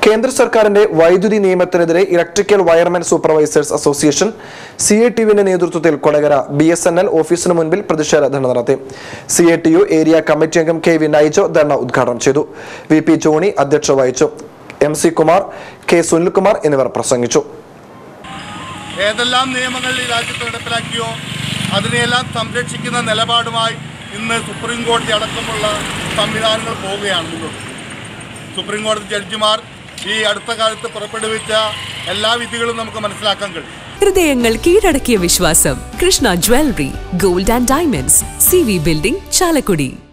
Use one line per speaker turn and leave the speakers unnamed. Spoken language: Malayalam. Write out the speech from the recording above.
കേന്ദ്ര സർക്കാരിന്റെ വൈദ്യുതി നിയമത്തിനെതിരെ electrical wiremen supervisors association C A T യുവിന്റെ നേതൃത്വത്തിൽ Kodakara B S N L ഓഫീസിന് മുൻപിൽ പ്രതിഷേധ ധർണ നടത്തി C A T U area committee അംഗം കെ വി നൈജോ ധർണ ഉദ്ഘാടനം ചെയ്തു വി പി ജോണി അധ്യക്ഷത വഹിച്ചു M C Kumar K Sunilkumar എന്നിവർ പ്രസംഗിച്ചു
ഏതെല്ലാം നിയമങ്ങൾ ഈ രാജ്യത്ത് നടപ്പിലാക്കിയോ അതിനെയെല്ലാം സംരക്ഷിക്കുന്ന നിലപാടുമായി ഇന്ന് സുപ്രീം കോടതി അടക്കമുള്ള സംവിധാനങ്ങൾ പോവുകയാണ് മുന്നോട്ട് സുപ്രീം കോടതി ജഡ്ജിമാർ ഈ അടുത്ത കാലത്ത് പുറപ്പെടുവിച്ച എല്ലാ വിധികളും നമുക്ക് മനസ്സിലാക്കാൻ കഴിയും
ഹൃദയങ്ങൾ കീഴടക്കിയ വിശ്വാസം Krishna jewellery gold and diamonds C V building Chalakudy